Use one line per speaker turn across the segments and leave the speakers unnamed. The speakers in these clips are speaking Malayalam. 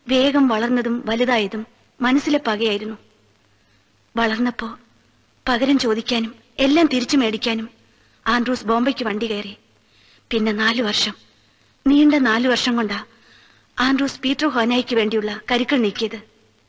വേഗം വളർന്നതും വലുതായതും മനസ്സിലെ പകയായിരുന്നു വളർന്നപ്പോ പകരം ചോദിക്കാനും എല്ലാം തിരിച്ചു മേടിക്കാനും ആൻഡ്രൂസ് ബോംബെക്ക് വണ്ടി കയറി പിന്നെ നാലു വർഷം നീണ്ട നാലു വർഷം കൊണ്ടാ ആൻഡ്രൂസ് പീറ്റർ ഹോനായിക്ക് വേണ്ടിയുള്ള കരുക്കൾ നീക്കിയത്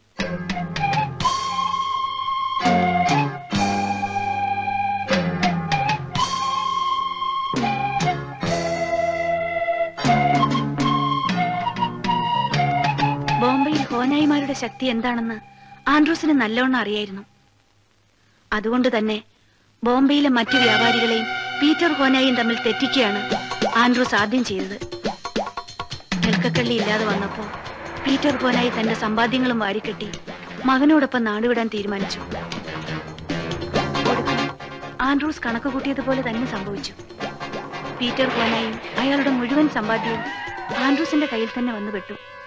ബോംബെയിൽ ഹോനായിമാരുടെ ശക്തി എന്താണെന്ന് ആൻഡ്രൂസിന് നല്ലോണം അറിയായിരുന്നു അതുകൊണ്ട് തന്നെ ബോംബെയിലെ മറ്റു വ്യാപാരികളെയും പീറ്റർ ഹോനായും തമ്മിൽ തെറ്റിക്കുകയാണ് ആൻഡ്രൂസ് ആദ്യം ചെയ്തത് എൽക്കക്കള്ളി ഇല്ലാതെ വന്നപ്പോ പീറ്റർ ഹോനായി തന്റെ സമ്പാദ്യങ്ങളും വാരിക്കെട്ടി മകനോടൊപ്പം നാടുവിടാൻ തീരുമാനിച്ചു ഒടുക്കം ആൻഡ്രൂസ് കണക്ക് കൂട്ടിയതുപോലെ തന്നെ സംഭവിച്ചു പീറ്റർ ഹോനായും അയാളുടെ മുഴുവൻ സമ്പാദ്യവും ആൻഡ്രൂസിന്റെ കയ്യിൽ തന്നെ വന്നു പെട്ടു